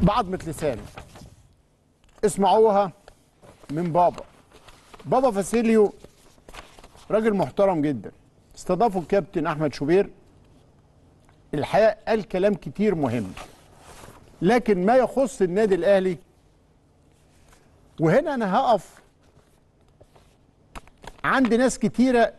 بعضمة لسان اسمعوها من بابا بابا فاسيليو راجل محترم جدا استضافوا الكابتن احمد شوبير الحقيقه قال كلام كتير مهم لكن ما يخص النادي الاهلي وهنا انا هقف عند ناس كتيره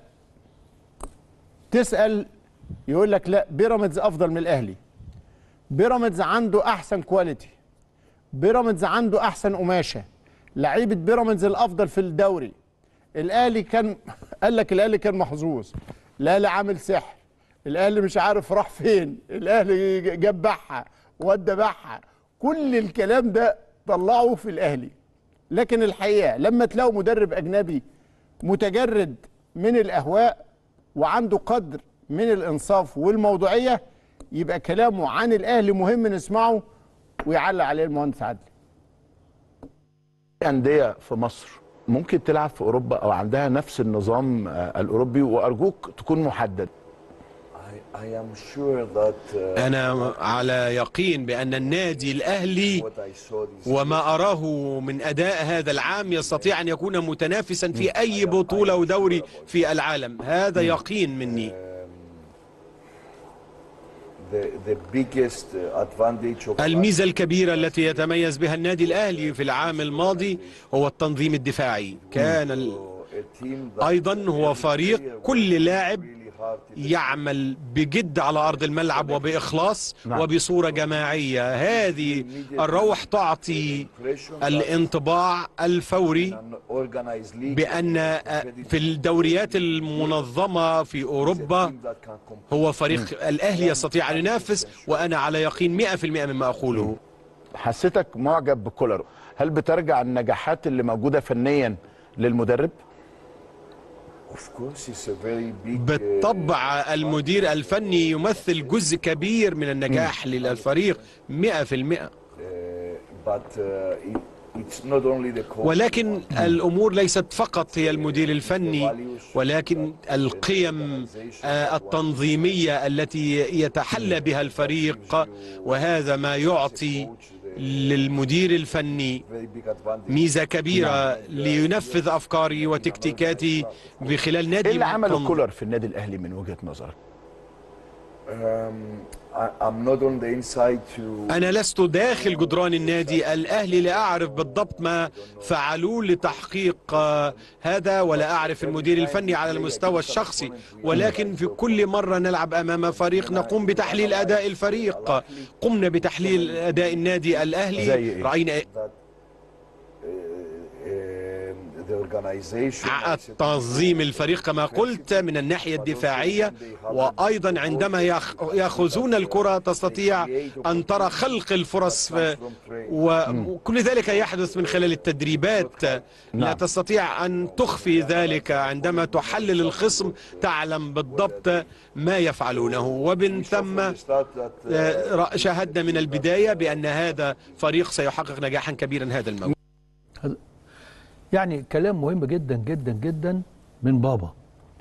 تسال يقول لك لا بيراميدز افضل من الاهلي بيراميدز عنده احسن كواليتي بيراميدز عنده احسن قماشه لعيبه بيراميدز الافضل في الدوري الاهلي كان قال لك الاهلي كان محظوظ الاهلي عامل سحر الاهلي مش عارف راح فين الاهلي جاب بحه ودى بحه كل الكلام ده طلعه في الاهلي لكن الحقيقه لما تلاقوا مدرب اجنبي متجرد من الاهواء وعنده قدر من الانصاف والموضوعيه يبقى كلامه عن الاهلي مهم نسمعه ويعلق عليه المهندس عدلي أندية في مصر ممكن تلعب في أوروبا أو عندها نفس النظام آه، الأوروبي وأرجوك تكون محدد I, I am sure that uh, أنا على يقين بأن النادي الأهلي what I saw this وما أراه من أداء هذا العام يستطيع أن يكون متنافسا في أي بطولة ودوري في العالم هذا يقين مني the, the biggest uh, advantage of الميزة الكبيرة التي يتميز بها النادي الأهلي في العام الماضي هو التنظيم الدفاعي كان ال... a team that أيضا هو فريق كل لاعب really hard to يعمل بجد على أرض الملعب وبإخلاص نعم. وبصورة جماعية هذه الروح تعطي الانطباع الفوري an organized league بأن في الدوريات المنظمة في أوروبا team that can compete. هو فريق الأهلي يستطيع أن ينافس وأنا على يقين 100% مما أقوله حسيتك معجب بكولر هل بترجع النجاحات اللي موجودة فنيا للمدرب؟ Of course, it's a very big. uh, بالطبع المدير الفني يمثل جزء كبير من النجاح للفريق 100% uh, but uh, it, it's not only the coach. ولكن الأمور ليست فقط هي المدير الفني ولكن القيم آه، التنظيمية التي يتحلى بها الفريق وهذا ما يعطي للمدير الفني very big advantage. ميزة كبيرة لينفذ أفكاري وتكتيكاتي بخلال نادي ايه اللي عمله منظم. كولر في النادي الاهلي من وجهه نظرك؟ Um, I, I'm not on the inside to. أنا لست داخل جدران النادي الأهلي لأعرف بالضبط ما فعلوه لتحقيق آه، هذا ولا أعرف المدير الفني على المستوى الشخصي ولكن في كل مرة نلعب أمام فريق نقوم بتحليل أداء الفريق قمنا بتحليل أداء النادي زي الأهلي إيه؟ رأينا that uh, um, the organization تنظيم الفريق كما قلت من الناحية الدفاعية وأيضا عندما يأخ- يأخذون الكرة تستطيع أن ترى خلق الفرص في- و- وكل ذلك يحدث من خلال التدريبات لا نعم. تستطيع أن تخفي ذلك عندما تحلل الخصم تعلم بالضبط ما يفعلونه ومن ثم آه، رأ- شاهدنا من البداية بأن هذا فريق سيحقق نجاحا كبيرا هذا الموسم يعني كلام مهم جدا جدا جدا من بابا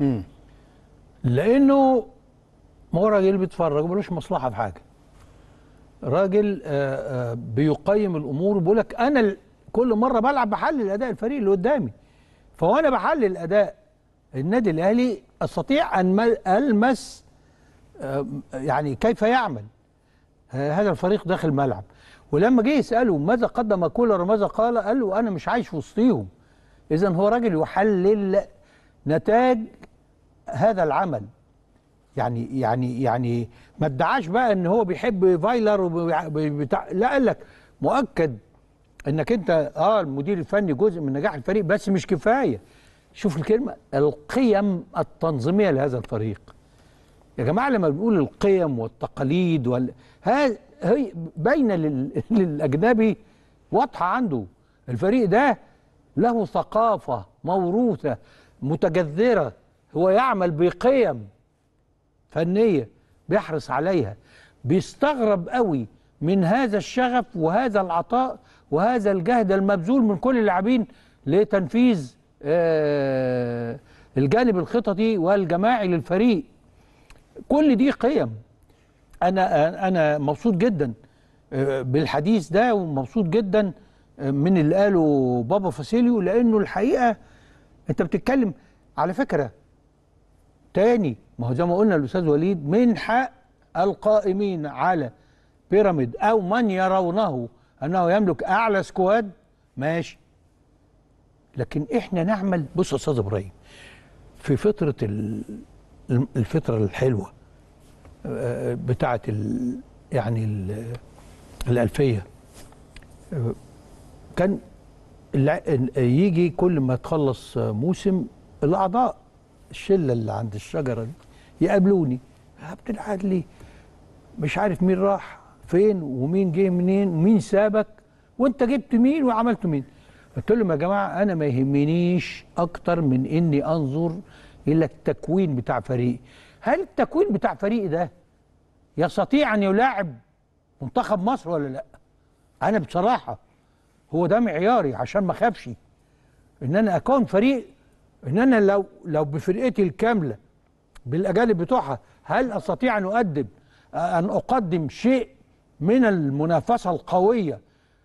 لانه ما هو راجل بيتفرج وملوش مصلحه في حاجه راجل آه، آه، بيقيم الامور وبيقول لك انا ال- كل مره بلعب بحلل اداء الفريق اللي قدامي فوانا بحلل اداء النادي الاهلي استطيع ان مل- المس آه، يعني كيف يعمل آه، هذا الفريق داخل الملعب ولما جه يساله ماذا قدم كولر وماذا قال قال له انا مش عايش وسطيهم اذا هو راجل يحلل نتاج هذا العمل يعني يعني يعني ما ادعاش بقى ان هو بيحب فايلر وبتاع لا قال لك مؤكد انك انت اه المدير الفني جزء من نجاح الفريق بس مش كفايه شوف الكلمه القيم التنظيميه لهذا الفريق يا جماعه لما بنقول القيم والتقاليد وال هذا هي باينه لل... للاجنبي واضحه عنده الفريق ده له ثقافه موروثه متجذره هو يعمل بقيم فنيه بيحرص عليها بيستغرب قوي من هذا الشغف وهذا العطاء وهذا الجهد المبذول من كل اللاعبين لتنفيذ آه الجانب الخططي والجماعي للفريق كل دي قيم انا انا مبسوط جدا آه، بالحديث ده ومبسوط جدا آه، من اللي قاله بابا فاسيليو لانه الحقيقه انت بتتكلم على فكره تاني ما هو زي ما قلنا الاستاذ وليد من حق القائمين على بيراميد او من يرونه انه يملك اعلى سكواد ماشي لكن احنا نعمل بص يا استاذ ابراهيم في فتره ال- الفتره الحلوه آه، بتاعه ال- يعني ال- الالفيه آه، كان الع- ال- يجي كل ما تخلص موسم الاعضاء الشله اللي عند الشجره دي يقابلوني يا عبد العدلي مش عارف مين راح فين ومين جه منين ومين سابك وانت جبت مين وعملت مين قلت لهم يا جماعه انا ما يهمنيش اكتر من اني انظر الى التكوين بتاع فريقي هل التكوين بتاع فريقي ده يستطيع ان يلاعب منتخب مصر ولا لا انا بصراحه هو ده معياري عشان ما اخافش ان انا اكون فريق ان انا لو لو بفرقتي الكامله بالاجانب بتوعها هل استطيع ان اقدم ان اقدم شيء من المنافسه القويه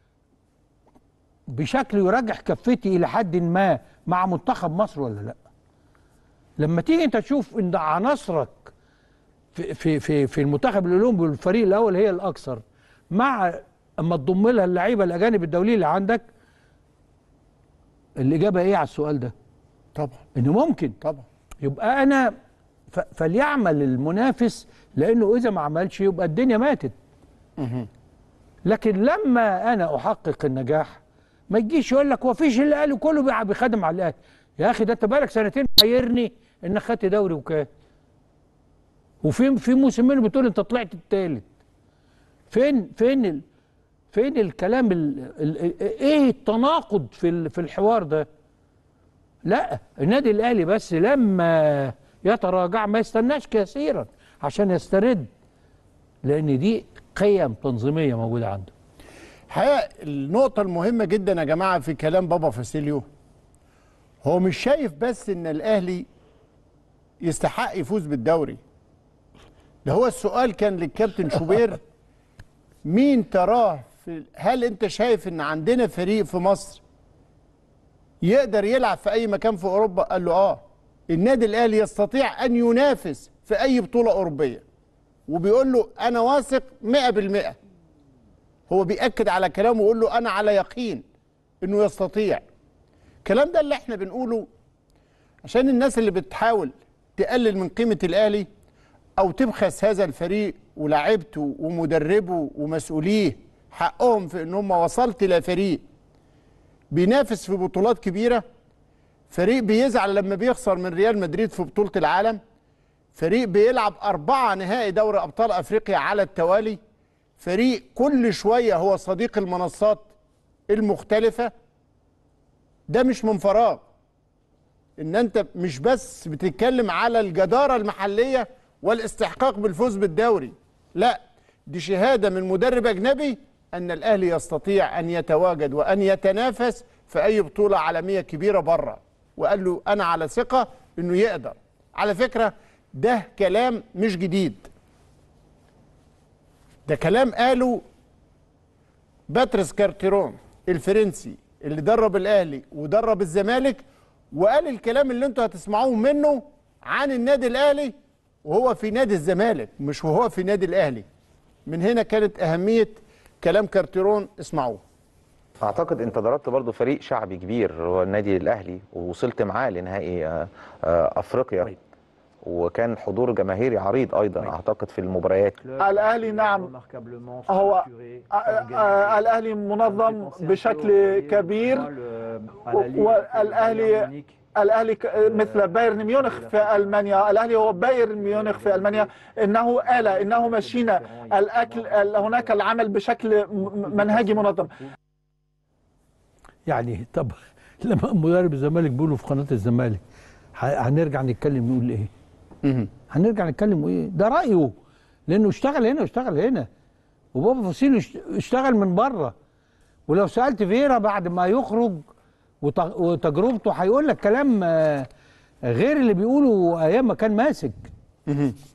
بشكل يرجح كفتي الى حد ما مع منتخب مصر ولا لا لما تيجي انت تشوف ان عناصرك في في في, في المنتخب الاولمبي والفريق الاول هي الاكثر مع اما تضم لها اللعيبه الاجانب الدوليين اللي عندك الاجابه ايه على السؤال ده طبعا ان ممكن طبعا يبقى انا ف- فليعمل المنافس لانه اذا ما عملش يبقى الدنيا ماتت لكن لما انا احقق النجاح ما يجيش يقول لك هو فيش اللي قاله كله بيع- بيخدم على الاهلي يا اخي ده انت بقالك سنتين حيرني انك خدت دوري وكاس وفي في موسمين بتقول انت طلعت الثالث فين فين ال فين الكلام ال ال ايه التناقض في ال- في الحوار ده لا النادي الاهلي بس لما يتراجع ما يستناش كثيرا عشان يسترد لان دي قيم تنظيميه موجوده عنده الحقيقه النقطة المهمة جدا يا جماعة في كلام بابا فاسيليو هو مش شايف بس ان الاهلي يستحق يفوز بالدوري ده هو السؤال كان للكابتن شوبير مين تراه في هل انت شايف ان عندنا فريق في مصر يقدر يلعب في اي مكان في اوروبا قال له اه النادي الاهلي يستطيع ان ينافس في اي بطولة اوروبية وبيقول له انا واثق 100% هو بيأكد على كلامه ويقول له أنا على يقين إنه يستطيع الكلام ده اللي احنا بنقوله عشان الناس اللي بتحاول تقلل من قيمة الأهلي أو تبخس هذا الفريق ولاعيبته ومدربه ومسؤوليه حقهم في إن هم وصلت إلى فريق بينافس في بطولات كبيرة فريق بيزعل لما بيخسر من ريال مدريد في بطولة العالم فريق بيلعب أربعة نهائي دوري أبطال أفريقيا على التوالي فريق كل شوية هو صديق المنصات المختلفة ده مش من فراغ ان انت مش بس بتتكلم على الجدارة المحلية والاستحقاق بالفوز بالدوري لا دي شهادة من مدرب اجنبي ان الاهلي يستطيع ان يتواجد وان يتنافس في اي بطولة عالمية كبيرة بره وقال له انا على ثقة انه يقدر على فكرة ده كلام مش جديد ده كلام قاله باتريس كارتيرون الفرنسي اللي درب الاهلي ودرب الزمالك وقال الكلام اللي انتوا هتسمعوه منه عن النادي الاهلي وهو في نادي الزمالك مش وهو في نادي الاهلي من هنا كانت اهميه كلام كارتيرون اسمعوه اعتقد انت ضربت برضو فريق شعبي كبير هو النادي الاهلي ووصلت معاه لنهائي آه، آه، افريقيا وكان حضور جماهيري عريض ايضا اعتقد في المباريات الاهلي نعم هو آه، آه، الاهلي منظم بشكل كبير والاهلي الاهلي ك- مثل بايرن ميونخ في المانيا الاهلي هو بايرن ميونخ في المانيا انه آلة انه ماشينة الاكل ال- هناك العمل بشكل م- منهجي منظم يعني طب لما مدرب الزمالك بيقولوا في قناه الزمالك ه- هنرجع نتكلم نقول ايه؟ هنرجع نتكلم ايه؟ ده رايه لانه اشتغل هنا واشتغل هنا وبابا فاسيلو اشت- اشتغل من بره ولو سالت فيرا بعد ما يخرج وت- وتجربته هيقول لك كلام آه، غير اللي بيقوله ايام ما كان ماسك